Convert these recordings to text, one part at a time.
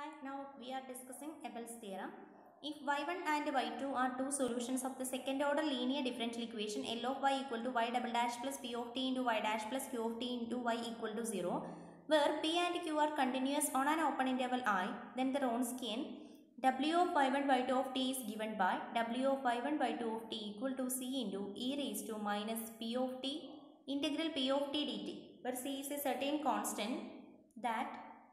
Hi, now we are discussing Abel's theorem. If y1 and y2 are two solutions of the second order linear differential equation L of y equal to y double dash plus p of t into y dash plus q of t into y equal to 0, where p and q are continuous on an open interval i, then the Wronskian w of y1 y2 of t is given by w of y1 y2 of t equal to c into e raised to minus p of t integral p of t dt, where c is a certain constant that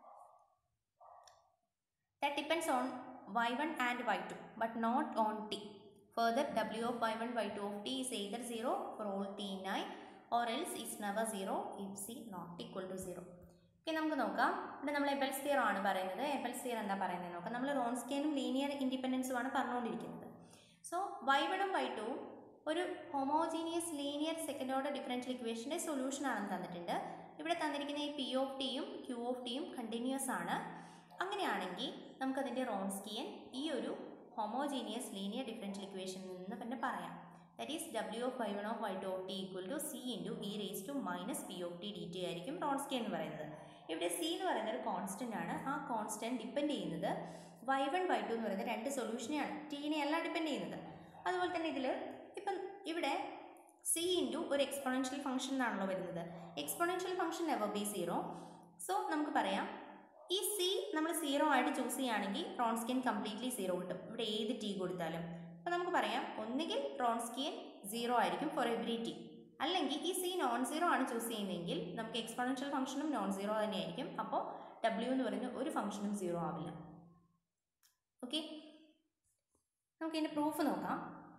that depends on y1 and y2 but not on t. Further, w of y1 y2 of t is either 0 for all t9 or else is never 0 if c not equal to 0. Okay നമുക്ക് നോക്കാം ഇവിടെ നമ്മൾ Abel's തിയർ ആണ് പറയുന്നത് Abel's തിയർ എന്താ പറയുന്നത് നോക്കാം നമ്മൾ റോൺസ്കിയനും ലീനിയർ ഇൻഡിപെൻഡൻസും ആണ് പറഞ്ഞുകൊണ്ടിരിക്കുന്നത് സോ വൈ വണും വൈ ടുവും ഒരു homogeneous linear second order differential ഇക്വേഷൻ്റെ സൊല്യൂഷൻ ആണെന്ന് തന്നിട്ടുണ്ട് ഇവിടെ തന്നിരിക്കുന്ന ഈ പി ഓഫ് ടിയും ക്യൂ ഓഫ് ടിയും കണ്ടിന്യൂസ് ആണ് അങ്ങനെയാണെങ്കിൽ നമുക്കതിൻ്റെ റോൺസ്കിയൻ ഈ ഒരു ഹോമോജീനിയസ് ലീനിയർ ഡിഫറൻഷ്യൽ ഇക്വേഷനിൽ നിന്ന് തന്നെ പറയാം that is W of y one of y two of T equal to C into e raise to minus P of t d t ആയിരിക്കും റോൺസ്കിയൻ എന്ന് പറയുന്നത് ഇവിടെ സി എന്ന് പറയുന്നത് ഒരു കോൺസ്റ്റൻ്റ് ആണ് ആ കോൺസ്റ്റൻറ്റ് ഡിപ്പെൻഡ് ചെയ്യുന്നത് വൈ വൺ വൈ ടു എന്ന് പറയുന്ന രണ്ട് സൊല്യൂഷനെയാണ് ടീനെ അല്ല ഡിപ്പെൻഡ് ചെയ്യുന്നത് അതുപോലെ തന്നെ ഇതിൽ ഇപ്പം ഇവിടെ സി ഇൻറ്റു ഒരു എക്സ്പൊണൻഷ്യൽ ഫംഗ്ഷൻ എന്നാണല്ലോ വരുന്നത് exponential function never be zero so നമുക്ക് പറയാം ഈ സി നമ്മൾ സീറോ ആയിട്ട് ചൂസ് ചെയ്യുകയാണെങ്കിൽ റോൺസ്കിയൻ കംപ്ലീറ്റ്ലി സീറോ കിട്ടും ഇവിടെ ഏത് ടി കൊടുത്താലും അപ്പോൾ നമുക്ക് പറയാം ഒന്നുകിൽ റോൺസ്കിയൻ സീറോ ആയിരിക്കും ഫോർ എവറി ടി അല്ലെങ്കിൽ ഈ സി നോൺ സീറോ ആണ് ചൂസ് ചെയ്യുന്നതെങ്കിൽ നമുക്ക് എക്സ്പൊണൻഷ്യൽ ഫംഗ്ഷനും നോൺ സീറോ തന്നെയായിരിക്കും അപ്പോൾ ഡബ്ല്യു എന്ന് പറയുന്ന ഒരു ഫംഗ്ഷനും സീറോ ആവില്ല ഓക്കെ നമുക്ക് ഇതിൻ്റെ പ്രൂഫ് നോക്കാം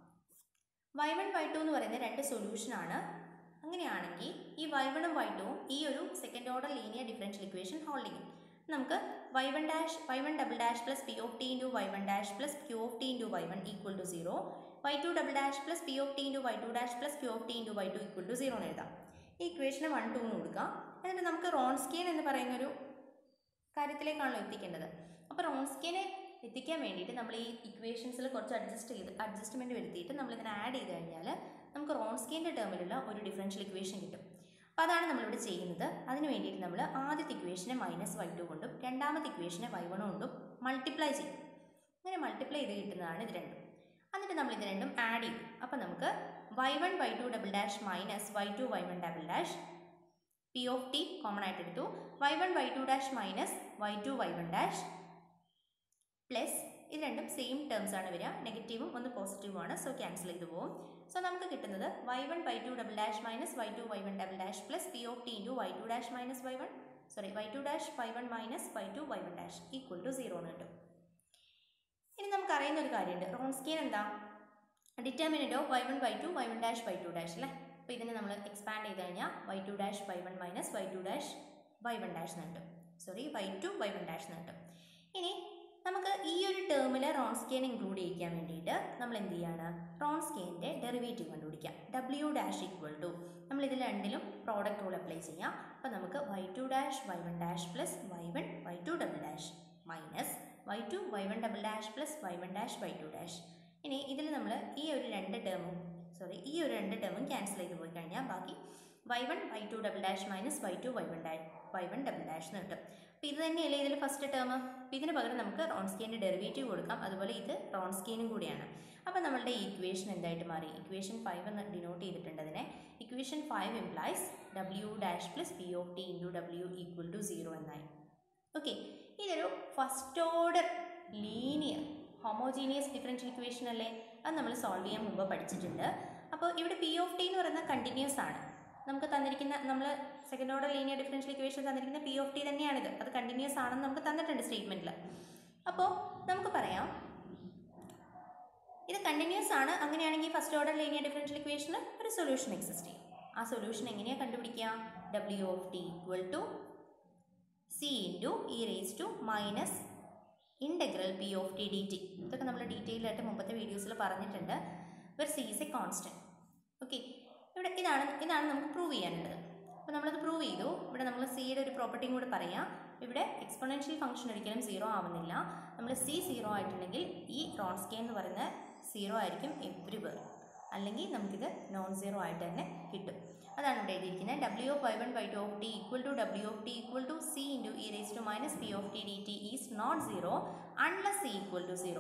വൈ വൺ വൈ ടു എന്ന് പറയുന്ന രണ്ട് സൊല്യൂഷനാണ് അങ്ങനെയാണെങ്കിൽ ഈ വൈ വണും വൈ ടുവും ഈ ഒരു second order linear differential equation hold ചെയ്യും നമുക്ക് y one dash y one double dash plus P of T into y one dash plus Q of T into y one equal to zero y two double dash plus P of T into y two dash plus Q of T into y two equal to zero എന്ന് എഴുതാം ഈ ഇക്വേഷന് one two എന്ന് കൊടുക്കാം എന്നിട്ട് നമുക്ക് Wronskian എന്ന് പറയുന്നൊരു കാര്യത്തിലേക്കാണല്ലോ എത്തിക്കേണ്ടത് അപ്പോൾ റോൺസ്കിയനെ എത്തിക്കാൻ വേണ്ടിയിട്ട് നമ്മൾ ഈ ഇക്വേഷൻസിൽ കുറച്ച് അഡ്ജസ്റ്റ് ചെയ്ത് അഡ്ജസ്റ്റ്മെൻറ്റ് വരുത്തിയിട്ട് നമ്മൾ ഇതിനെ ആഡ് ചെയ്ത് കഴിഞ്ഞാൽ നമുക്ക് റോൺസ്കിയൻ്റെ ടേമിലുള്ള ഒരു ഡിഫറൻഷ്യൽ ഇക്വേഷൻ കിട്ടും അപ്പോൾ അതാണ് നമ്മളിവിടെ ചെയ്യുന്നത് അതിന് വേണ്ടിയിട്ട് നമ്മൾ ആദ്യത്തെ ഇക്വേഷനെ മൈനസ് വൈ ടു കൊണ്ടും രണ്ടാമത്തെ ഇക്വേഷനെ വൈ വൺ കൊണ്ടും മൾട്ടിപ്ലൈ ചെയ്യും അങ്ങനെ മൾട്ടിപ്ലൈ ചെയ്ത് കിട്ടുന്നതാണ് ഇത് രണ്ടും എന്നിട്ട് നമ്മൾ ഇത് രണ്ടും ആഡ് ചെയ്യും അപ്പോൾ നമുക്ക് y one Y two double dash minus y two y one double dash p of t common ആയിട്ട് എടുത്തു y one Y two dash minus y two y one dash plus ഇത് രണ്ടും സെയിം ടേംസ് ആണ് വരിക നെഗറ്റീവും ഒന്ന് പോസിറ്റീവും ആണ് സോ ക്യാൻസൽ ചെയ്തു പോകും സോ നമുക്ക് കിട്ടുന്നത് y one Y two double dash minus y two y one double dash plus P of T into y two dash minus y one sorry y two dash y one minus y two y one dash equal to zero എന്ന് കിട്ടും ഇനി നമുക്ക് അറിയുന്ന ഒരു കാര്യമുണ്ട് Wronskian എന്താ determinant of y one Y two y one dash y two dash അല്ലേ അപ്പോൾ ഇതിനെ നമ്മൾ എക്സ്പാൻഡ് ചെയ്ത് കഴിഞ്ഞാൽ y two dash y one minus y two dash y one dash എന്ന് കിട്ടും sorry y two y one dash എന്ന് കിട്ടും ഇനി നമുക്ക് ഈ ഒരു ടേമിൽ റോൺസ്കിയൻ ഇൻക്ലൂഡ് ചെയ്യിക്കാൻ വേണ്ടിയിട്ട് നമ്മൾ എന്ത് ചെയ്യാണ് റോൺസ്കിയൻ്റെ ഡെറിവേറ്റീവ് കണ്ടുപിടിക്കാം ഡബ്ല്യു ഡാഷ് ഈക്വൽ ടു നമ്മൾ ഇതിൽ രണ്ടിലും പ്രോഡക്റ്റ് റൂൾ അപ്ലൈ ചെയ്യാം അപ്പോൾ നമുക്ക് y two dash y one dash plus y one Y two double dash minus y two y one double dash plus y one dash y two dash ഇനി ഇതിൽ നമ്മൾ ഈ ഒരു രണ്ട് ടേമും സോറി ഈ ഒരു രണ്ട് ടേമും ക്യാൻസൽ ചെയ്ത് പോയി കഴിഞ്ഞാൽ ബാക്കി y one Y two double dash minus y two y one dash y one double dash എന്ന് കിട്ടും അപ്പോൾ ഇത് തന്നെയല്ലേ ഇതിൽ ഫസ്റ്റ് ടേം അപ്പോൾ ഇതിന് പകരം നമുക്ക് റോൺസ്കിയൻ്റെ ഡെറിവേറ്റീവ് കൊടുക്കാം അതുപോലെ ഇത് റോൺസ്കിയനും കൂടിയാണ് അപ്പോൾ നമ്മളുടെ ഈ ഇക്വേഷൻ എന്തായിട്ട് മാറി ഇക്വേഷൻ ഫൈവ് എന്ന് ഡിനോട്ട് ചെയ്തിട്ടുണ്ട് അതിനെ equation five implies W dash plus P of T into W equal to zero എന്നായി ഓക്കെ ഇതൊരു first order linear homogeneous differential equation അല്ലേ അത് നമ്മൾ സോൾവ് ചെയ്യാൻ മുമ്പ് പഠിച്ചിട്ടുണ്ട് അപ്പോൾ ഇവിടെ പി ഓഫ് ടി എന്ന് പറയുന്നത് കണ്ടിന്യൂസ് ആണ് നമുക്ക് തന്നിരിക്കുന്ന നമ്മൾ second order linear differential equation തന്നിരിക്കുന്ന പി ഓഫ് ടി തന്നെയാണിത് അത് കണ്ടിന്യൂസ് ആണെന്ന് നമുക്ക് തന്നിട്ടുണ്ട് സ്റ്റേറ്റ്മെൻറ്റിൽ അപ്പോൾ നമുക്ക് പറയാം ഇത് കണ്ടിന്യൂസ് ആണ് അങ്ങനെയാണെങ്കിൽ ഫസ്റ്റ് ഓർഡർ ലീനിയർ ഡിഫറൻഷ്യൽ ഇക്വേഷന് ഒരു സൊല്യൂഷൻ എക്സിസ്റ്റ് ചെയ്യും ആ സൊല്യൂഷൻ എങ്ങനെയാണ് കണ്ടുപിടിക്കുക W of T equal to C into e raise to minus integral p of t d t ഇതൊക്കെ നമ്മൾ ഡീറ്റെയിൽ ആയിട്ട് മുമ്പത്തെ വീഡിയോസിൽ പറഞ്ഞിട്ടുണ്ട് where c is a constant okay ഇവിടെ ഇതാണ് ഇതാണ് നമുക്ക് പ്രൂവ് ചെയ്യാനുള്ളത് അപ്പോൾ നമ്മളത് പ്രൂവ് ചെയ്തു ഇവിടെ നമ്മൾ സിയുടെ ഒരു പ്രോപ്പർട്ടിയും കൂടെ പറയാം ഇവിടെ എക്സ്പൊണൻഷ്യൽ ഫംഗ്ഷൻ ഒരിക്കലും സീറോ ആവുന്നില്ല നമ്മൾ സി സീറോ ആയിട്ടുണ്ടെങ്കിൽ ഈ റോൺസ്കെ എന്ന് പറയുന്ന സീറോ ആയിരിക്കും എവ്രിവർ അല്ലെങ്കിൽ നമുക്കിത് നോൺ സീറോ ആയിട്ട് തന്നെ കിട്ടും അതാണ് ഇവിടെ എഴുതിയിരിക്കുന്നത് W of y one Y two of T equal to W of T equal to C into e raise to minus P of t d t is not 0 unless c equal to 0.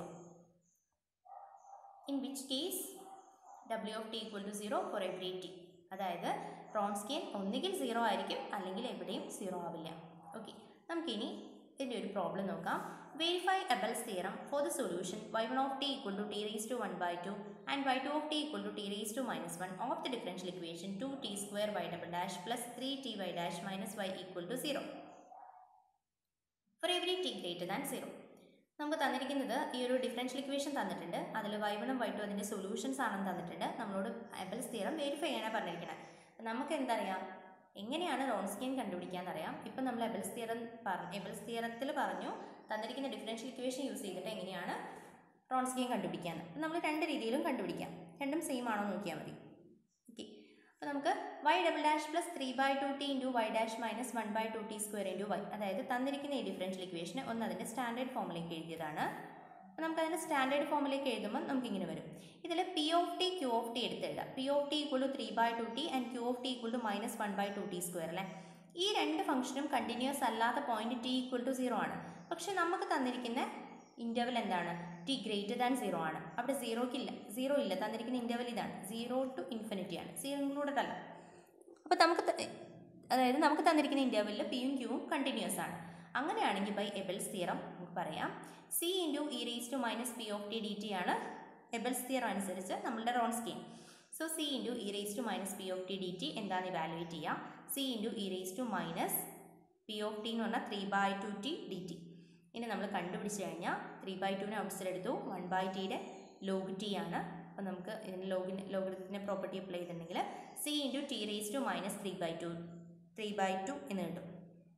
In which case w of t equal to 0 for every t. അതായത് Wronskian ഒന്നുകിൽ zero ആയിരിക്കും അല്ലെങ്കിൽ എവിടെയും zero ആവില്ല okay നമുക്കിനി ഇതിൻ്റെ ഒരു problem നോക്കാം verify Abel's theorem for the solution y one of T equal to t raise to one by two and Y two of T equal to t raise to minus one of the differential equation two t square y double dash plus three t y dash minus y equal to zero for every t greater than zero നമുക്ക് തന്നിരിക്കുന്നത് ഈ ഒരു differential equation തന്നിട്ടുണ്ട് അതിൽ y വണും Y two അതിൻ്റെ solutions ആണെന്ന് തന്നിട്ടുണ്ട് നമ്മളോട് എബൽസ് തിയറം വെരിഫൈ ചെയ്യാനാണ് പറഞ്ഞിരിക്കുന്നത് അപ്പം നമുക്ക് എന്തറിയാം എങ്ങനെയാണ് റോൺസ്കിയൻ കണ്ടുപിടിക്കാന്നറിയാം ഇപ്പം നമ്മൾ എബൽസ് തിയറം പറഞ്ഞു എബൽസ് തിയറത്തിൽ പറഞ്ഞു തന്നിരിക്കുന്ന ഡിഫറൻഷ്യൽ ഇക്വേഷൻ യൂസ് ചെയ്തിട്ട് എങ്ങനെയാണ് റോൺസ്കിയൻ കണ്ടുപിടിക്കാന്ന് അപ്പം നമ്മൾ രണ്ട് രീതിയിലും കണ്ടുപിടിക്കാം രണ്ടും സെയിം ആണോ നോക്കിയാൽ മതി ഓക്കെ അപ്പോൾ നമുക്ക് y double dash plus three by two t into Y dash minus one by two t square into y അതായത് തന്നിരിക്കുന്ന ഈ ഡിഫറൻഷ്യൽ ഇക്വേഷന് ഒന്ന് അതിൻ്റെ സ്റ്റാൻഡേർഡ് ഫോമിലേക്ക് എഴുതിയതാണ് അപ്പോൾ നമുക്ക് അതിൻ്റെ സ്റ്റാൻഡേർഡ് ഫോമിലേക്ക് എഴുതുമ്പോൾ നമുക്ക് ഇങ്ങനെ വരും ഇതിൽ p of t q of t എടുത്തെഴുതാം p of t equal to three by two t and q of t equal to minus one by two t square അല്ലേ ഈ രണ്ട് ഫംഗ്ഷനും കണ്ടിന്യൂസ് അല്ലാത്ത point t equal to zero ആണ് പക്ഷെ നമുക്ക് തന്നിരിക്കുന്ന ഇൻ്റർവൽ എന്താണ് ടി ഗ്രേറ്റർ ദാൻ സീറോ ആണ് അവിടെ സീറോക്ക് ഇല്ല സീറോ ഇല്ല തന്നിരിക്കുന്ന ഇൻ്റർവൽ ഇതാണ് സീറോ ടു ഇൻഫിനിറ്റി ആണ് സീറോ ഇൻക്ലൂഡഡ് അല്ല അപ്പോൾ നമുക്ക് ത- അതായത് നമുക്ക് തന്നിരിക്കുന്ന ഇൻ്റർവെല്ലിൽ പിയും ക്യൂവും കണ്ടിന്യൂസ് ആണ് അങ്ങനെയാണെങ്കിൽ ബൈ എബൽസ് തിയറം നമുക്ക് പറയാം c into e raise to minus P of t d t ആണ് എബൽസ് തിയറം അനുസരിച്ച് നമ്മളുടെ Wronskian so c into e raise to minus P of t d t എന്താണെന്ന് evaluate ചെയ്യാം c into e raise to minus P of t എന്ന് പറഞ്ഞാൽ three by two t d t ഇനി നമ്മൾ കണ്ടുപിടിച്ച് കഴിഞ്ഞാൽ ത്രീ ബൈ ടുവിനെ outside എടുത്തു വൺ ബൈ ടിയുടെ ലോഗ് ടി ആണ് അപ്പോൾ നമുക്ക് ഇതിന് ലോഗിന് ലോഗിന് പ്രോപ്പർട്ടി അപ്ലൈ ചെയ്തിട്ടുണ്ടെങ്കിൽ c into t raise to minus three by two three by two എന്ന് കിട്ടും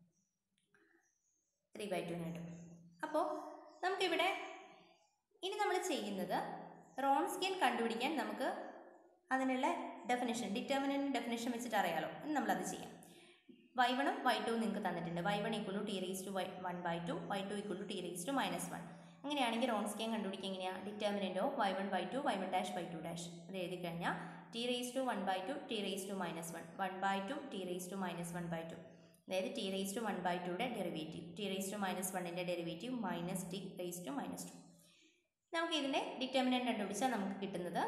ത്രീ ബൈ ടു എന്ന് കിട്ടും അപ്പോൾ നമുക്കിവിടെ ഇനി നമ്മൾ ചെയ്യുന്നത് റോൺസ്കിയൻ കണ്ടുപിടിക്കാൻ നമുക്ക് അതിനുള്ള ഡെഫിനിഷൻ ഡിറ്റർമിനൻ്റ് ഡെഫിനിഷൻ വെച്ചിട്ട് അറിയാലോ ഇനി നമ്മളത് ചെയ്യാം വൈ വണും വൈ ടുവും നിങ്ങൾക്ക് തന്നിട്ടുണ്ട് y one equal to t raise to y one by two Y two equal to t raise to minus one അങ്ങനെയാണെങ്കിൽ റോൺസ്കിയൻ കണ്ടുപിടിക്കുക എങ്ങനെയാണ് determinant of y one by two y one dash by two dash അത് എഴുതി കഴിഞ്ഞാൽ t raise to one by two t raise to minus one one by two t raise to minus one by two അതായത് t raise to one by ടുയുടെ derivative t raise to minus വണ്ണിൻ്റെ derivative minus t raise to minus two നമുക്ക് ഇതിൻ്റെ determinant കണ്ടുപിടിച്ചാൽ നമുക്ക് കിട്ടുന്നത്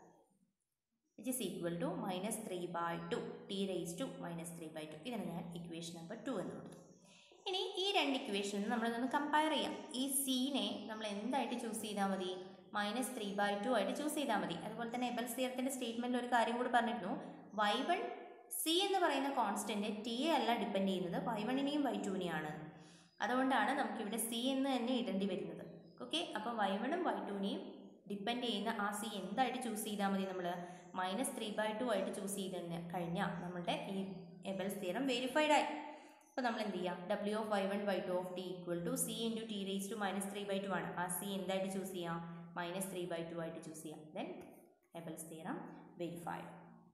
which is equal to minus three by two t raise to minus three by two ഇതിന് ഞാൻ equation number two എന്ന് കൊടുത്തു ഇനി ഈ രണ്ട് ഇക്വേഷനും നമ്മളിതൊന്ന് കമ്പയർ ചെയ്യാം ഈ സീനെ നമ്മൾ എന്തായിട്ട് ചൂസ് ചെയ്താൽ മതി മൈനസ് ത്രീ ബൈ ടു ആയിട്ട് ചൂസ് ചെയ്താൽ മതി അതുപോലെ തന്നെ എബൽസ് തിയറത്തിൻ്റെ സ്റ്റേറ്റ്മെൻറ്റിൽ ഒരു കാര്യം കൂടി പറഞ്ഞിരുന്നു വൈ വൺ സി എന്ന് പറയുന്ന കോൺസ്റ്റൻറ്റ് ടി എ അല്ല ഡിപ്പെൻഡ് ചെയ്യുന്നത് വൈ വണ്ണിനെയും വൈ ടുവിനെയാണ് അതുകൊണ്ടാണ് നമുക്കിവിടെ സി എന്ന് തന്നെ ഇടേണ്ടി വരുന്നത് ഓക്കെ അപ്പോൾ വൈ വണ്ണും വൈ ടുവിനെയും ഡിപ്പെൻഡ് ചെയ്യുന്ന ആ സി എന്തായിട്ട് ചൂസ് ചെയ്താൽ മതി നമ്മൾ മൈനസ് ത്രീ ബൈ ടു ആയിട്ട് ചൂസ് ചെയ്ത് തന്നെ കഴിഞ്ഞാൽ നമ്മളുടെ ഈ എബൽസ് തിയറം വെരിഫൈഡ് ആയി അപ്പോൾ നമ്മൾ എന്ത് ചെയ്യുക W of y one Y two of T equal to C into t raise to minus three by two ആണ് ആ സി എന്തായിട്ട് ചൂസ് ചെയ്യാം മൈനസ് ത്രീ ബൈ ടു ആയിട്ട് ചൂസ് ചെയ്യാം ദെൻ എബൽസ് തിയറം വെരിഫൈഡ്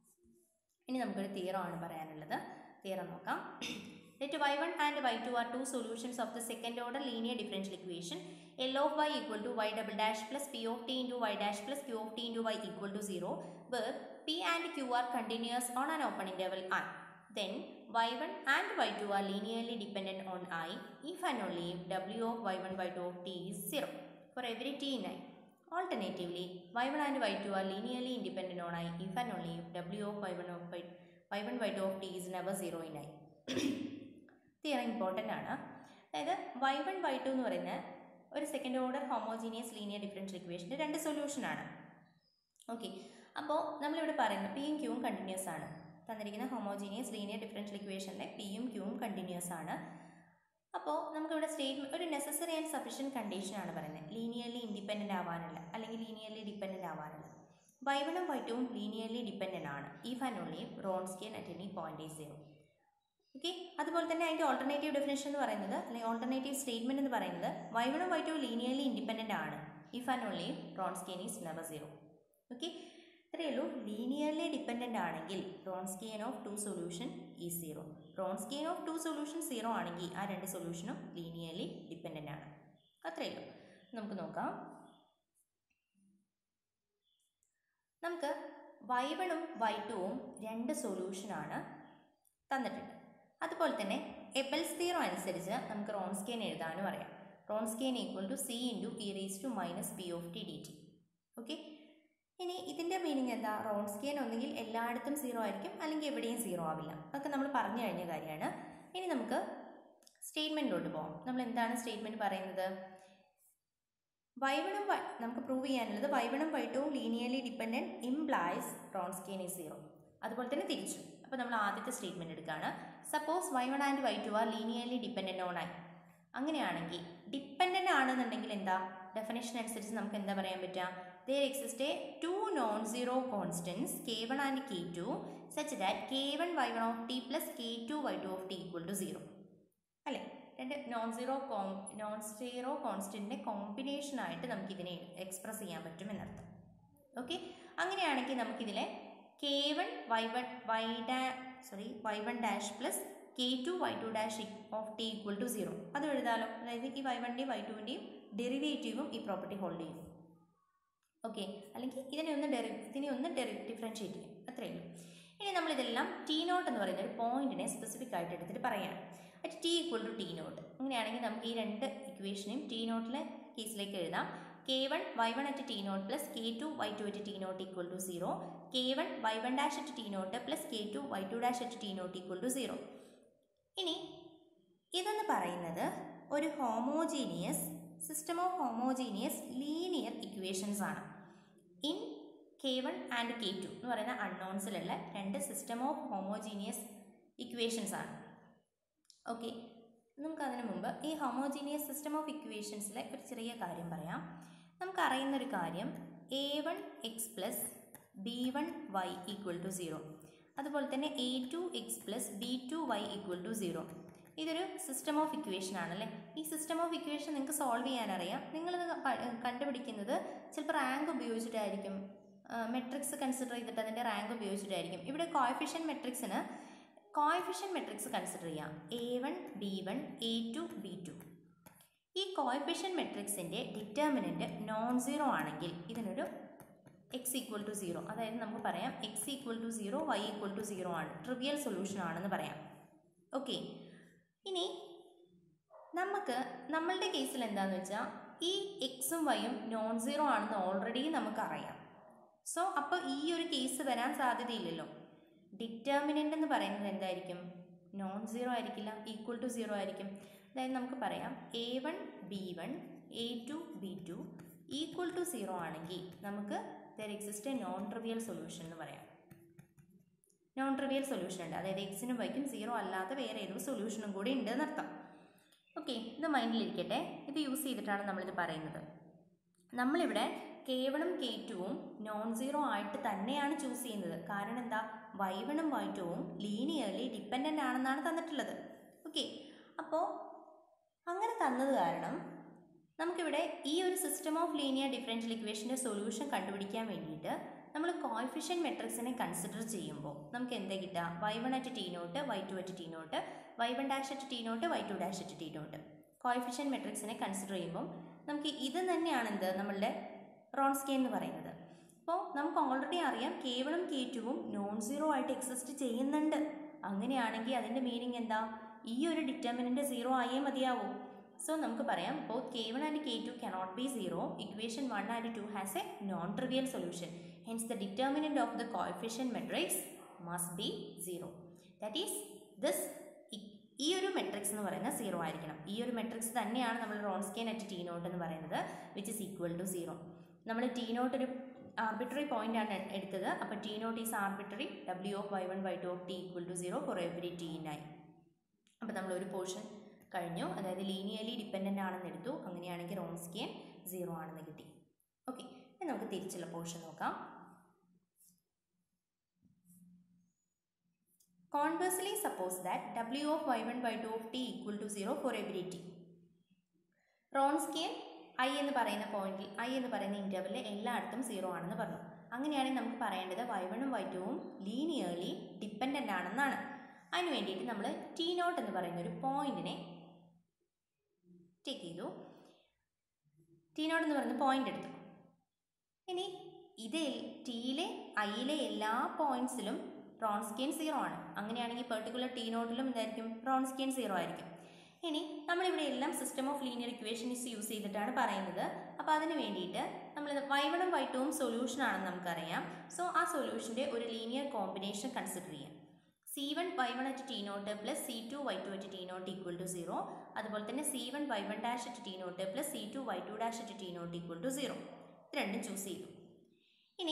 ഇനി നമുക്കൊരു തിയറം ആണ് പറയാനുള്ളത് തിയറം നോക്കാം let y one and Y two are two solutions of the second order linear differential equation L of y equal to y double dash plus P of T into Y dash plus Q of T into y equal to zero where p and q are continuous on an open interval i. Then y1 and y2 are linearly dependent on i if and only if w of y1 y2 of t is 0 for every t in i. Alternatively, y1 and y2 are linearly independent on i if and only if w of y1 of y, y1 y2 of t is never 0 in i. Theorem important ആണ് അതായത് y one Y two എന്ന് പറയുന്ന ഒരു second order homogeneous linear differential ഇക്വേഷൻ്റെ രണ്ട് സൊല്യൂഷനാണ് okay അപ്പോൾ നമ്മളിവിടെ പറയുന്നത് പിയും ക്യൂവും കണ്ടിന്യൂസ് ആണ് തന്നിരിക്കുന്ന ഹോമോജീനിയസ് ലീനിയർ ഡിഫറൻഷ്യൽ ഇക്വേഷനിലെ പിയും ക്യൂവും കണ്ടിന്യൂസ് ആണ് അപ്പോൾ നമുക്കിവിടെ സ്റ്റേറ്റ്മെൻറ്റ് ഒരു നെസസറി ആൻഡ് സഫീഷ്യൻറ്റ് കണ്ടീഷനാണ് പറയുന്നത് ലീനിയർലി ഇൻഡിപെൻഡൻ്റ് ആവാനുള്ള അല്ലെങ്കിൽ ലീനിയർലി ഡിപ്പെൻഡൻ്റ് ആവാനുള്ള വൈ വണ്ണും വൈ ടുവും ലീനിയർലി ഡിപ്പെൻഡൻ്റ് ആണ് if and only Wronskian at any point is zero okay അതുപോലെ തന്നെ അതിൻ്റെ ഓൾട്ടർനേറ്റീവ് ഡെഫിനേഷൻ എന്ന് പറയുന്നത് അല്ലെങ്കിൽ ഓൾട്ടർനേറ്റീവ് സ്റ്റേറ്റ്മെൻറ്റ് എന്ന് പറയുന്നത് വൈ വണ്ണും വൈ ടു ലീനിയർലി ഇൻഡിപെൻഡൻ്റ് ആണ് if and only Wronskian is never zero okay ഇത്രയേ ഉള്ളൂ ലീനിയർലി ഡിപ്പെൻഡൻ്റ് ആണെങ്കിൽ റോൺസ്കിയൻ ഓഫ് ടു സൊല്യൂഷൻ ഈ zero Wronskian of two solution zero ആണെങ്കിൽ ആ രണ്ട് സൊല്യൂഷനും ലീനിയർലി ഡിപ്പെൻഡൻ്റ് ആണ് അത്രയേ ഉള്ളൂ നമുക്ക് നോക്കാം നമുക്ക് വൈ വണും വൈ ടുവും രണ്ട് സൊല്യൂഷനാണ് തന്നിട്ടുണ്ട് അതുപോലെ തന്നെ എബൽസ് തീറോ അനുസരിച്ച് നമുക്ക് റോൺസ്കിയൻ എഴുതാനും അറിയാം Wronskian equal to C into e raise to minus P of t d t okay ഇനി ഇതിൻ്റെ മീനിങ് എന്താ റോൺസ്കെയിൻ ഒന്നുകിൽ എല്ലായിടത്തും സീറോ ആയിരിക്കും അല്ലെങ്കിൽ എവിടെയും സീറോ ആവില്ല അതൊക്കെ നമ്മൾ പറഞ്ഞു കഴിഞ്ഞ കാര്യമാണ് ഇനി നമുക്ക് സ്റ്റേറ്റ്മെൻറ്റിലോട്ട് പോകാം നമ്മൾ എന്താണ് സ്റ്റേറ്റ്മെൻറ്റ് പറയുന്നത് വൈവണും നമുക്ക് പ്രൂവ് ചെയ്യാനുള്ളത് വൈവണും വൈറ്റവും linearly dependent implies Wronskian is zero അതുപോലെ തന്നെ തിരിച്ചു അപ്പോൾ നമ്മൾ ആദ്യത്തെ സ്റ്റേറ്റ്മെൻറ്റ് എടുക്കുകയാണ് suppose y one and Y two are linearly dependent on I അങ്ങനെയാണെങ്കിൽ ഡിപ്പെൻഡൻ്റ് ആണെന്നുണ്ടെങ്കിൽ എന്താ ഡെഫിനേഷൻ അനുസരിച്ച് നമുക്ക് എന്താ പറയാൻ പറ്റുക there exist a two non-zero constants k1 and k2 such that k1 y1 of t plus k2 y2 of t equal to 0 അല്ലേ രണ്ട് നോൺ സീറോ കോം നോൺ സീറോ കോൺസ്റ്റൻറ്റിൻ്റെ കോമ്പിനേഷൻ ആയിട്ട് നമുക്കിതിനെ എക്സ്പ്രസ് ചെയ്യാൻ പറ്റും എന്നർത്ഥം ഓക്കെ അങ്ങനെയാണെങ്കിൽ നമുക്കിതിലെ k one Y one y ഡാ sorry y one dash plus k two Y two dash of T equal to zero അത് എഴുതാലോ അതായത് ഈ വൈ വണ്ണിൻ്റെയും വൈ ടുവിൻ്റെയും ഡെറിവേറ്റീവും ഈ പ്രോപ്പർട്ടി ഹോൾഡ് ചെയ്യും ഓക്കെ അല്ലെങ്കിൽ ഇതിനെ ഒന്ന് ഡെറി ഇതിനെ ഒന്ന് ഡെറി ഡിഫറൻഷ്യേറ്റ് ചെയ്യും അത്രയേ ഉള്ളൂ ഇനി നമ്മളിതെല്ലാം ടി നോട്ട് എന്ന് പറയുന്ന ഒരു പോയിന്റിനെ സ്പെസിഫിക് ആയിട്ട് എടുത്തിട്ട് പറയാണ് at t equal to t nought അങ്ങനെയാണെങ്കിൽ നമുക്ക് ഈ രണ്ട് ഇക്വേഷനെയും ടി നോട്ടിലെ കേസിലേക്ക് എഴുതാം k one Y one at t nought plus k two Y two at t nought equal to zero k one Y one dash at t nought plus k two Y two dash at t nought equal to zero ഇനി ഇതെന്ന് പറയുന്നത് ഒരു homogeneous system of homogeneous linear equations ആണ് in K one and k two എന്ന് പറയുന്ന അൺനോൺസിലുള്ള രണ്ട് system of homogeneous equations ആണ് ഓക്കെ നമുക്ക് അതിനു മുമ്പ് ഈ ഹോമോജീനിയസ് സിസ്റ്റം ഓഫ് ഇക്വേഷൻസിലെ ഒരു ചെറിയ കാര്യം പറയാം നമുക്കറിയുന്നൊരു കാര്യം a one x plus b one y equal to zero അതുപോലെ തന്നെ a two x plus b two y equal to zero ഇതൊരു സിസ്റ്റം ഓഫ് ഇക്വേഷൻ ആണല്ലേ ഈ സിസ്റ്റം ഓഫ് ഇക്വേഷൻ നിങ്ങൾക്ക് സോൾവ് ചെയ്യാനറിയാം നിങ്ങളിത് പ- കണ്ടുപിടിക്കുന്നത് ചിലപ്പോൾ റാങ്ക് ഉപയോഗിച്ചിട്ടായിരിക്കും മെട്രിക്സ് കൺസിഡർ ചെയ്തിട്ട് അതിൻ്റെ റാങ്ക് ഉപയോഗിച്ചിട്ടായിരിക്കും ഇവിടെ കോയഫിഷ്യൻ മെട്രിക്സിന് കോയഫിഷ്യൻ മെട്രിക്സ് കൺസിഡർ ചെയ്യാം a one b one a two b two ഈ കോയഫിഷ്യൻ മെട്രിക്സിൻ്റെ ഡിറ്റർമിനൻറ്റ് നോൺ സീറോ ആണെങ്കിൽ ഇതിനൊരു എക്സ് ഈക്വൽ ടു സീറോ അതായത് നമുക്ക് പറയാം x equal to zero y equal to zero ആണ് ട്രിവിയൽ സൊല്യൂഷൻ ആണെന്ന് പറയാം ഓക്കെ ഇനി നമുക്ക് നമ്മളുടെ കേസിൽ എന്താണെന്ന് വെച്ചാൽ ഈ എക്സും വൈയും നോൺ സീറോ ആണെന്ന് ഓൾറെഡി നമുക്കറിയാം സോ അപ്പോൾ ഈ ഒരു കേസ് വരാൻ സാധ്യതയില്ലല്ലോ ഡിറ്റർമിനൻ്റ് എന്ന് പറയുന്നത് എന്തായിരിക്കും നോൺ സീറോ ആയിരിക്കില്ല ഈക്വൽ ടു സീറോ ആയിരിക്കും അതായത് നമുക്ക് പറയാം a one b one a two b two equal to zero ആണെങ്കിൽ നമുക്ക് there exist a non trivial solution എന്ന് പറയാം നോൺ ട്രിവിയൽ സൊല്യൂഷൻ ഉണ്ട് അതായത് എക്സിനും വൈക്കും സീറോ അല്ലാത്ത വേറെ ഏതൊരു സൊല്യൂഷനും കൂടി ഉണ്ട് എന്നർത്ഥം ഓക്കെ ഇത് മൈൻഡിലിരിക്കട്ടെ ഇത് യൂസ് ചെയ്തിട്ടാണ് നമ്മളിത് പറയുന്നത് നമ്മളിവിടെ കെ വണും കെ ടുവും നോൺ സീറോ ആയിട്ട് തന്നെയാണ് ചൂസ് ചെയ്യുന്നത് കാരണം എന്താ വൈ വണും വൈ ടുവും ലീനിയർലി ഡിപ്പെൻഡൻ്റ് ആണെന്നാണ് തന്നിട്ടുള്ളത് ഓക്കെ അപ്പോൾ അങ്ങനെ തന്നത് കാരണം നമുക്കിവിടെ ഈ ഒരു സിസ്റ്റം ഓഫ് ലീനിയർ ഡിഫറൻഷ്യൽ ഇക്വേഷൻ്റെ സൊല്യൂഷൻ കണ്ടുപിടിക്കാൻ വേണ്ടിയിട്ട് നമ്മൾ കോയിഫിഷ്യൻ മെട്രിക്സിനെ കൺസിഡർ ചെയ്യുമ്പോൾ നമുക്ക് എന്താ കിട്ടുക y one at t nought y two at t nought y one dash at t nought y two dash at t nought coefficient മെട്രിക്സിനെ കൺസിഡർ ചെയ്യുമ്പോൾ നമുക്ക് ഇത് തന്നെയാണ് എന്ത് നമ്മളുടെ റോൺസ്കെ എന്ന് പറയുന്നത് അപ്പോൾ നമുക്ക് ഓൾറെഡി അറിയാം കെ വണും കെ ടുവും നോൺ സീറോ ആയിട്ട് എക്സിസ്റ്റ് ചെയ്യുന്നുണ്ട് അങ്ങനെയാണെങ്കിൽ അതിൻ്റെ മീനിങ് എന്താ ഈ ഒരു ഡിറ്റർമിനൻ്റ് സീറോ ആയേ മതിയാവൂ സോ നമുക്ക് പറയാം both k one and k two cannot be zero equation one and two has a non trivial solution hence the determinant of the coefficient matrix must be zero that is this ഈ ഒരു matrix എന്ന് പറയുന്നത് zero ആയിരിക്കണം ഈ ഒരു matrix തന്നെയാണ് നമ്മൾ റോൺസ്കെയിൻ at t nought എന്ന് പറയുന്നത് which is equal to zero നമ്മൾ ടി നോട്ട് ഒരു ആർബിട്രറി പോയിന്റ് ആണ് എടുത്തത് അപ്പോൾ t nought is arbitrary W of y one Y two of T equal to zero for every t nine അപ്പോൾ നമ്മൾ ഒരു പോർഷൻ കഴിഞ്ഞു അതായത് ലീനിയർലി ഡിപ്പെൻഡൻ്റ് ആണെന്ന് എടുത്തു അങ്ങനെയാണെങ്കിൽ റോൺസ്കിയൻ സീറോ ആണെന്ന് കിട്ടി ഓക്കെ ഇനി നമുക്ക് തിരിച്ചുള്ള പോർഷൻ നോക്കാം Conversely, suppose that W of y1 by 2 of t equal to 0 for every t. Wronskian I എന്ന് പറയുന്ന പോയിന്റിൽ ഐ എന്ന് പറയുന്ന ഇൻ്റർവെല്ലിൽ എല്ലായിടത്തും സീറോ ആണെന്ന് പറഞ്ഞു അങ്ങനെയാണെങ്കിൽ നമുക്ക് പറയേണ്ടത് വൈ വണ്ണും വൈ ടുവും ലീനിയർലി ഡിപ്പെൻഡൻ്റ് ആണെന്നാണ് അതിന് വേണ്ടിയിട്ട് നമ്മൾ ടി നോട്ട് എന്ന് പറയുന്ന ഒരു പോയിന്റിനെ ടേക്ക് ചെയ്തു ടി നോട്ട് എന്ന് പറയുന്ന പോയിന്റ് എടുത്തു ഇനി ഇതിൽ ടിയിലെ ഐയിലെ എല്ലാ പോയിന്റ്സിലും റോൺസ്കിയൻ സീറോ ആണ് അങ്ങനെയാണെങ്കിൽ പെർട്ടിക്കുലർ ടി നോട്ടിലും എന്തായിരിക്കും റോൺസ്കിയൻ സീറോ ആയിരിക്കും ഇനി നമ്മളിവിടെ എല്ലാം system of linear equations use ചെയ്തിട്ടാണ് പറയുന്നത് അപ്പോൾ അതിന് വേണ്ടിയിട്ട് നമ്മൾ വൈ വണ്ണും വൈ ടുവും സൊല്യൂഷൻ ആണെന്ന് നമുക്കറിയാം സോ ആ സൊല്യൂഷൻ്റെ ഒരു ലീനിയർ കോമ്പിനേഷൻ കൺസിഡർ ചെയ്യാം c one Y one at t nought plus C two Y two at t nought equal to zero അതുപോലെ തന്നെ c one Y one dash at t nought plus C two Y two dash at t nought equal to zero ഇത് രണ്ടും choose ചെയ്തു ഇനി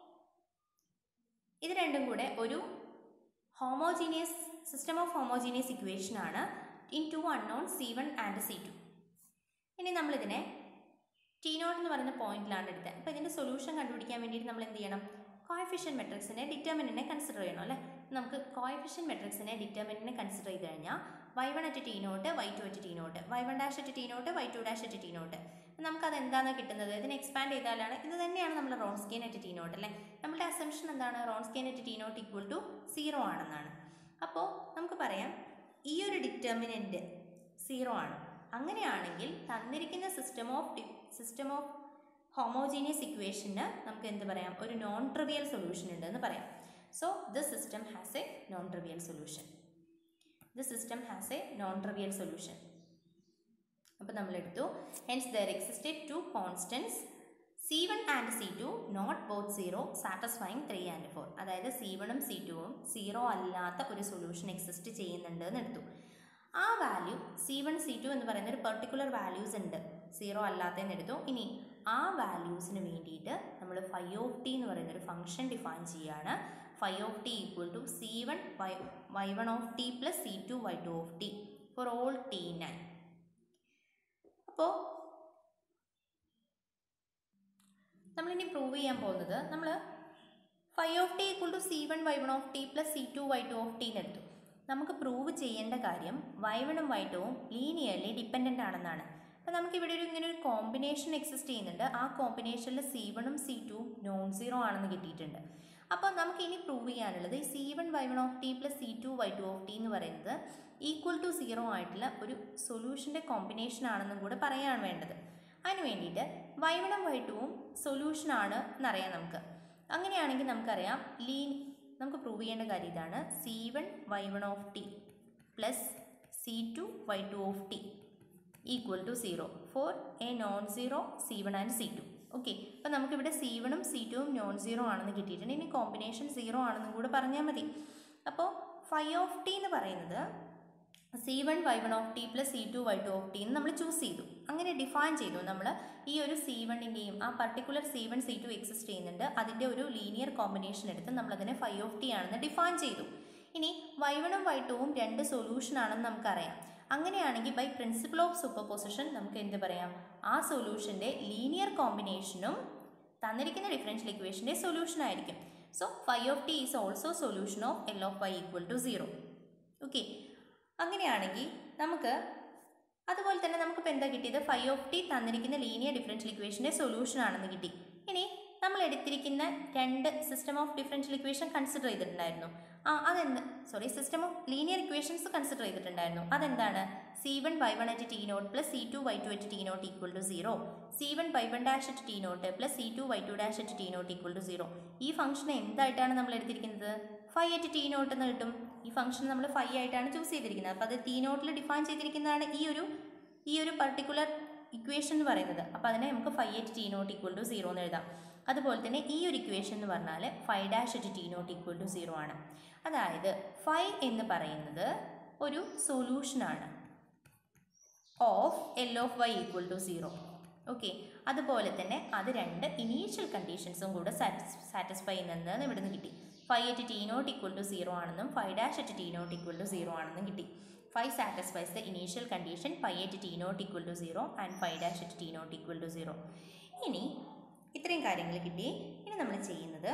ഇത് രണ്ടും കൂടെ ഒരു homogeneous system of homogeneous equation ആണ് in two unknown c one and C to ഇനി നമ്മളിതിനെ ടി നോട്ട് എന്ന് പറയുന്ന പോയിന്റിലാണ് എടുത്തത് അപ്പോൾ ഇതിൻ്റെ സൊല്യൂഷൻ കണ്ടുപിടിക്കാൻ വേണ്ടിയിട്ട് നമ്മൾ എന്ത് ചെയ്യണം കോയഫിഷ്യൻ മെട്രിക്സിനെ ഡിറ്റർമിനെ കൺസിഡർ ചെയ്യണം അല്ലേ നമുക്ക് കോയഫിഷ്യൻ മെട്രിക്സിനെ ഡിറ്റർമിനെ കൺസിഡർ ചെയ്ത് കഴിഞ്ഞാൽ y one at t nought y two at t nought y one dash at t nought y two dash at t nought നമുക്കത് എന്താണ് കിട്ടുന്നത് ഇതിനെ എക്സ്പാൻഡ് ചെയ്താലാണ് ഇത് തന്നെയാണ് നമ്മൾ റോൺസ്കെയിൻ അറ്റ് ടി നോട്ട് അല്ലേ നമ്മുടെ അസംഷൻ എന്താണ് Wronskian at t nought equal to zero ആണെന്നാണ് അപ്പോൾ നമുക്ക് പറയാം ഈ ഒരു ഡിറ്റർമിനൻറ്റ് സീറോ ആണ് അങ്ങനെയാണെങ്കിൽ തന്നിരിക്കുന്ന system of system of homogeneous ഇക്വേഷന് നമുക്ക് എന്ത് പറയാം ഒരു നോൺ ട്രിവിയൽ സൊല്യൂഷൻ ഉണ്ട് എന്ന് പറയാം so the system has a non trivial solution the system has a non trivial solution അപ്പോൾ നമ്മൾ എടുത്തു hence there existed two constants c one and C two not both zero satisfying three and four അതായത് c വണ്ണും c ടുവും zero അല്ലാത്ത ഒരു solution exist ചെയ്യുന്നുണ്ട് എന്ന് എടുത്തു ആ value c one c two എന്ന് പറയുന്ന ഒരു പെർട്ടിക്കുലർ വാല്യൂസ് ഉണ്ട് സീറോ അല്ലാത്തതെന്ന് എടുത്തു ഇനി ആ വാല്യൂസിന് വേണ്ടിയിട്ട് നമ്മൾ ഫൈ ഓഫ് ടി എന്ന് പറയുന്ന ഒരു ഫംഗ്ഷൻ ഡിഫൈൻ ചെയ്യുകയാണ് phi of T equal to c one y y one of T plus C two Y two of t for all t nine അപ്പോൾ നമ്മളിനി പ്രൂവ് ചെയ്യാൻ പോകുന്നത് നമ്മൾ phi of T equal to c one Y one of T plus C two Y two of t എന്നെടുത്തു നമുക്ക് prove ചെയ്യേണ്ട കാര്യം y വണും വൈ ടുവും ലീനിയർലി ഡിപ്പെൻഡൻ്റ് ആണെന്നാണ് അപ്പോൾ നമുക്ക് ഇവിടെ ഒരു ഇങ്ങനെ ഒരു കോമ്പിനേഷൻ എക്സിസ്റ്റ് ചെയ്യുന്നുണ്ട് ആ കോമ്പിനേഷനിൽ സി വണും സി ടുവും നോൺ സീറോ ആണെന്ന് കിട്ടിയിട്ടുണ്ട് അപ്പോൾ നമുക്ക് ഇനി പ്രൂവ് ചെയ്യാനുള്ളത് ഈ c one Y one of T plus C two Y two of t എന്ന് പറയുന്നത് ഈക്വൽ ടു സീറോ ആയിട്ടുള്ള ഒരു സൊല്യൂഷൻ്റെ കോമ്പിനേഷൻ ആണെന്നും കൂടെ പറയുകയാണ് വേണ്ടത് അതിന് വേണ്ടിയിട്ട് വൈ വണും വൈ ടുവും സൊല്യൂഷൻ ആണ് എന്നറിയാം നമുക്ക് അങ്ങനെയാണെങ്കിൽ നമുക്കറിയാം ലീൻ നമുക്ക് പ്രൂവ് ചെയ്യേണ്ട കാര്യം ഇതാണ് c one Y one of T plus C two Y two of T equal to zero for a non zero c one and C two okay അപ്പോൾ നമുക്കിവിടെ സി വണും സി ടുവും നോൺ സീറോ ആണെന്ന് കിട്ടിയിട്ടുണ്ട് ഇനി കോമ്പിനേഷൻ സീറോ ആണെന്നും കൂടെ പറഞ്ഞാൽ മതി അപ്പോൾ ഫൈ ഓഫ് ടി എന്ന് പറയുന്നത് c one Y one of T plus C two Y two of t എന്ന് നമ്മൾ ചൂസ് ചെയ്തു അങ്ങനെ ഡിഫൈൻ ചെയ്തു നമ്മൾ ഈ ഒരു സി വണ്ണിൻ്റെയും ആ particular c one c two exist ചെയ്യുന്നുണ്ട് അതിൻ്റെ ഒരു ലീനിയർ കോമ്പിനേഷൻ എടുത്ത് നമ്മളതിനെ ഫൈ ഓഫ് ടി ആണെന്ന് ഡിഫൈൻ ചെയ്തു ഇനി വൈ വണും വൈ ടുവും രണ്ട് സൊല്യൂഷൻ ആണെന്ന് നമുക്കറിയാം അങ്ങനെയാണെങ്കിൽ by principle of superposition നമുക്ക് എന്ത് പറയാം ആ സൊല്യൂഷൻ്റെ ലീനിയർ കോമ്പിനേഷനും തന്നിരിക്കുന്ന ഡിഫറൻഷ്യൽ ഇക്വേഷൻ്റെ സൊല്യൂഷൻ ആയിരിക്കും so phi of t is also solution of L of y equal to zero okay അങ്ങനെയാണെങ്കിൽ നമുക്ക് അതുപോലെ തന്നെ നമുക്കിപ്പോൾ എന്താ കിട്ടിയത് ഫൈ ഓഫ് ടി തന്നിരിക്കുന്ന ലീനിയർ ഡിഫറൻഷ്യൽ ഇക്വേഷൻ്റെ സൊല്യൂഷൻ ആണെന്ന് കിട്ടി ഇനി നമ്മൾ എടുത്തിരിക്കുന്ന രണ്ട് system of differential equation consider ചെയ്തിട്ടുണ്ടായിരുന്നു ആ അതെന്ത് sorry system of linear equations consider ചെയ്തിട്ടുണ്ടായിരുന്നു അതെന്താണ് c one Y one at t nought plus C two Y two at t nought equal to zero c one Y one dash at t nought plus C two Y two dash at t nought equal to zero ഈ function എന്തായിട്ടാണ് നമ്മൾ എടുത്തിരിക്കുന്നത് phi at t nought എന്ന് കിട്ടും ഈ function നമ്മൾ phi ആയിട്ടാണ് choose ചെയ്തിരിക്കുന്നത് അപ്പോൾ അത് ടി നോട്ടിൽ ഡിഫൈൻ ചെയ്തിരിക്കുന്നതാണ് ഈ ഒരു ഈ ഒരു പർട്ടിക്കുലർ ഇക്വേഷൻ എന്ന് പറയുന്നത് അപ്പോൾ അതിനെ നമുക്ക് phi at t nought equal to zero എന്ന് എഴുതാം അതുപോലെ തന്നെ ഈ ഒരു ഇക്വേഷൻ എന്ന് പറഞ്ഞാൽ phi dash at t nought equal to zero ആണ് അതായത് ഫൈവ് എന്ന് പറയുന്നത് ഒരു സൊല്യൂഷനാണ് of L of y equal to zero okay അതുപോലെ തന്നെ അത് രണ്ട് ഇനീഷ്യൽ കണ്ടീഷൻസും കൂടെ സാറ്റിസ്ഫൈ ചെയ്യുന്നതെന്ന് ഇവിടുന്ന് കിട്ടി phi at t nought equal to zero ആണെന്നും phi dash at t nought equal to zero ആണെന്നും കിട്ടി phi satisfies the initial condition phi at t nought equal to zero and phi dash at t nought equal to zero ഇനി ഇത്രയും കാര്യങ്ങൾ കിട്ടി ഇനി നമ്മൾ ചെയ്യുന്നത്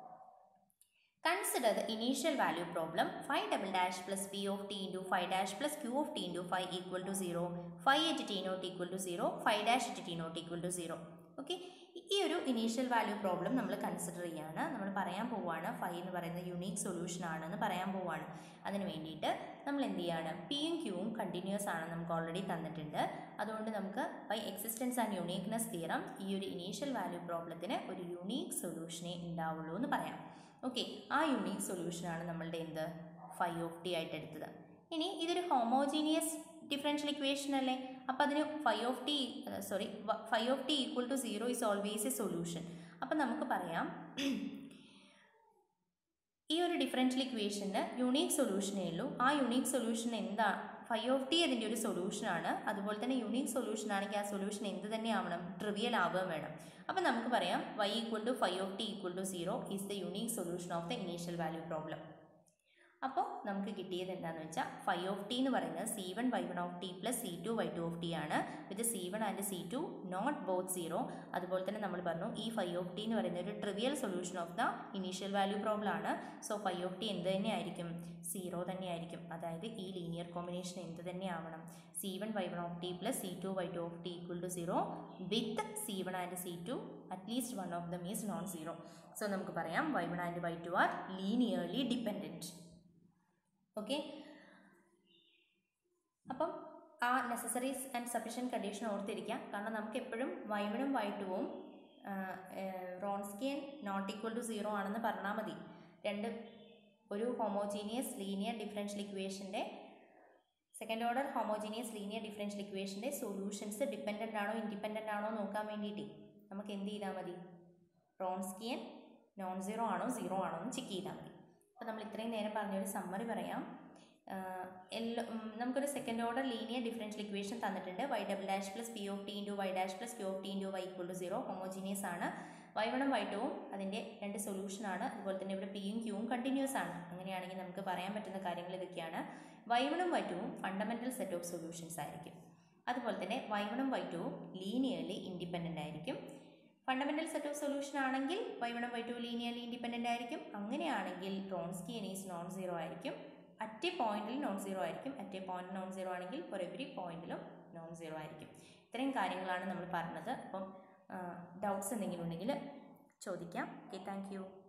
consider the initial value problem phi double dash plus P of T into phi dash plus Q of T into five equal to zero phi at t nought equal to zero phi dash at t nought equal to zero okay ഈ ഒരു initial value problem നമ്മൾ consider ചെയ്യാണ് നമ്മൾ പറയാൻ പോവുകയാണ് five എന്ന് പറയുന്നത് unique solution ആണെന്ന് പറയാൻ പോവുകയാണ് അതിന് വേണ്ടിയിട്ട് നമ്മൾ എന്ത് ചെയ്യാണ് പിയും ക്യൂവും കണ്ടിന്യൂസ് ആണ് നമുക്ക് ഓൾറെഡി തന്നിട്ടുണ്ട് അതുകൊണ്ട് നമുക്ക് by existence and uniqueness theorem ഈ ഒരു ഇനീഷ്യൽ വാല്യൂ പ്രോബ്ലത്തിന് ഒരു യുണീക്ക് സൊല്യൂഷനേ ഉണ്ടാവുള്ളൂ എന്ന് പറയാം ഓക്കെ ആ യുണീക്ക് സൊല്യൂഷനാണ് നമ്മളുടെ എന്ത് ഫൈവ് ഓഫ് ടി ആയിട്ട് എടുത്തത് ഇനി ഇതൊരു ഹോമോജീനിയസ് ഡിഫറൻഷ്യൽ ഇക്വേഷൻ അല്ലേ അപ്പോൾ അതിന് phi of t sorry phi of T equal to zero is always a solution അപ്പം നമുക്ക് പറയാം ഈ ഒരു ഡിഫറൻഷ്യൽ ഇക്വേഷന് യുണീക്ക് സൊല്യൂഷനേ ഉള്ളൂ ആ യുണീക്ക് സൊല്യൂഷൻ എന്താ ഫൈവ് ഓഫ് ടി അതിൻ്റെ ഒരു സൊല്യൂഷനാണ് അതുപോലെ തന്നെ യുണീക്ക് സൊല്യൂഷൻ ആണെങ്കിൽ ആ സൊല്യൂഷൻ എന്ത് തന്നെ ആവണം ട്രിവിയൽ ആവുകയും വേണം അപ്പം നമുക്ക് പറയാം y equal to phi of T equal to zero is the unique solution of the initial value problem അപ്പോൾ നമുക്ക് കിട്ടിയത് എന്താണെന്ന് വെച്ചാൽ ഫൈവ് ഓഫ് ടി എന്ന് പറയുന്നത് c one Y one of T plus C two Y two of t ആണ് with C one and C two not both zero അതുപോലെ തന്നെ നമ്മൾ പറഞ്ഞു ഈ ഫൈവ് ഓഫ് ടി എന്ന് പറയുന്നത് ഒരു trivial solution of the initial value problem ആണ് സോ ഫൈവ് ഓഫ് ടി എന്ത് തന്നെയായിരിക്കും സീറോ തന്നെയായിരിക്കും അതായത് ഈ ലീനിയർ കോമ്പിനേഷൻ എന്ത് തന്നെ ആവണം C one Y one of T plus C two Y two of T equal to zero with C one and C two at least one of them is non zero so നമുക്ക് പറയാം Y one and Y two are linearly dependent okay അപ്പം ആ necessaries and sufficient condition ഓർത്തിരിക്കാം കാരണം നമുക്ക് എപ്പോഴും Y വണും Y ടുവും Wronskian not equal to zero ആണെന്ന് പറഞ്ഞാൽ മതി രണ്ട് ഒരു ഹോമോജീനിയസ് ലീനിയർ ഡിഫറൻഷ്യൽ ഇക്വേഷൻ്റെ second order homogeneous linear differential ഇക്വേഷൻ്റെ സൊല്യൂഷൻസ് ഡിപ്പെൻഡൻ്റ് ആണോ ഇൻഡിപെൻഡൻ്റ് ആണോ നോക്കാൻ വേണ്ടിയിട്ട് നമുക്ക് എന്ത് ചെയ്താൽ മതി റോൺസ്കിയൻ നോൺ സീറോ ആണോ സീറോ ആണോ എന്ന് ചെക്ക് ചെയ്താൽ മതി അപ്പോൾ നമ്മൾ ഇത്രയും നേരം പറഞ്ഞൊരു സമ്മറി പറയാം എല്ലാ നമുക്കൊരു second order linear differential equation തന്നിട്ടുണ്ട് Y double dash plus P of T into Y dash plus Q of T into Y equal to zero homogeneous ആണ് വൈ വണും വൈ ടുവും അതിൻ്റെ രണ്ട് സൊല്യൂഷൻ ആണ് അതുപോലെ തന്നെ ഇവിടെ പിയും ക്യൂവും കണ്ടിന്യൂസ് ആണ് അങ്ങനെയാണെങ്കിൽ നമുക്ക് പറയാൻ പറ്റുന്ന കാര്യങ്ങൾ ഇതൊക്കെയാണ് വൈ വണും വൈ ടുവും ഫണ്ടമെൻ്റൽ സെറ്റ് ഓഫ് സൊല്യൂഷൻസ് ആയിരിക്കും അതുപോലെ തന്നെ വൈ വണും വൈ ടുവും ലീനിയർലി ഇൻഡിപെൻഡൻ്റ് ആയിരിക്കും ഫണ്ടമെൻ്റൽ സെറ്റ് ഓഫ് സൊല്യൂഷൻ ആണെങ്കിൽ Y one Y two linearly independent ആയിരിക്കും അങ്ങനെയാണെങ്കിൽ റോൺസ്കിയൻ ഈസ് നോൺ സീറോ ആയിരിക്കും അറ്റ് എ പോയിന്റിൽ നോൺ സീറോ ആയിരിക്കും at a point non zero ആണെങ്കിൽ ഫോർ എവരി പോയിന്റിലും നോൺ സീറോ ആയിരിക്കും ഇത്രയും കാര്യങ്ങളാണ് നമ്മൾ പറഞ്ഞത് അപ്പം ഡൗട്ട്സ് എന്തെങ്കിലും ഉണ്ടെങ്കിൽ ചോദിക്കാം ഓക്കെ താങ്ക്